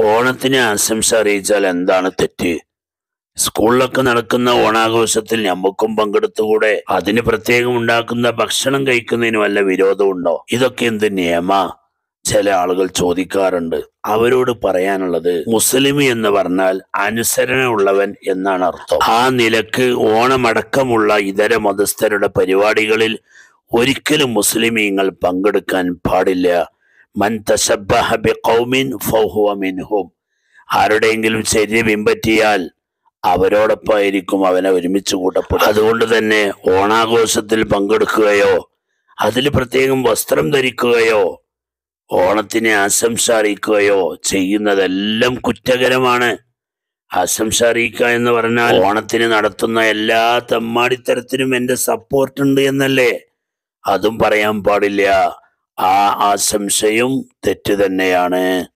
ഓണത്തിന് ആശംസ അറിയിച്ചാൽ എന്താണ് തെറ്റ് സ്കൂളിലൊക്കെ നടക്കുന്ന ഓണാഘോഷത്തിൽ നമുക്കും പങ്കെടുത്തുകൂടെ അതിന് പ്രത്യേകം ഉണ്ടാക്കുന്ന ഭക്ഷണം കഴിക്കുന്നതിന് വല്ല വിരോധമുണ്ടോ ഇതൊക്കെ എന്ത് നിയമ ചില ആളുകൾ ചോദിക്കാറുണ്ട് അവരോട് പറയാനുള്ളത് മുസ്ലിം എന്ന് പറഞ്ഞാൽ അനുസരണ ഉള്ളവൻ എന്നാണ് അർത്ഥം ആ നിലക്ക് ഓണമടക്കമുള്ള ഇതര മതസ്ഥരുടെ പരിപാടികളിൽ ഒരിക്കലും മുസ്ലിമീങ്ങൾ പങ്കെടുക്കാൻ പാടില്ല മൻ തശബ്ബഹ ബിഖൗമിൻ ഫഹുവ മിൻഹും ആരുടെയെങ്കിലും ചര്യ പിൻപറ്റിയാൽ അവരോടൊപ്പമായിരിക്കും അവനെ ഒരുമിച്ച് കൂട്ടപ്പെടും അതുകൊണ്ട് തന്നെ ഓണാഘോഷത്തിൽ പങ്കെടുക്കുകയോ അതിൽ പ്രത്യേകം വസ്ത്രം ധരിക്കുകയോ ഓണത്തിന് ആശംസ അറിയിക്കുകയോ ചെയ്യുന്നതെല്ലാം കുറ്റകരമാണ് ആശംസ അറിയിക്കുക എന്ന് പറഞ്ഞാൽ ഓണത്തിന് നടത്തുന്ന എല്ലാ തെമ്മാടിത്തരത്തിനും എന്റെ സപ്പോർട്ട് ഉണ്ട് എന്നല്ലേ അതും പറയാൻ പാടില്ല ആ ആശംസയും തെറ്റ് തന്നെയാണ്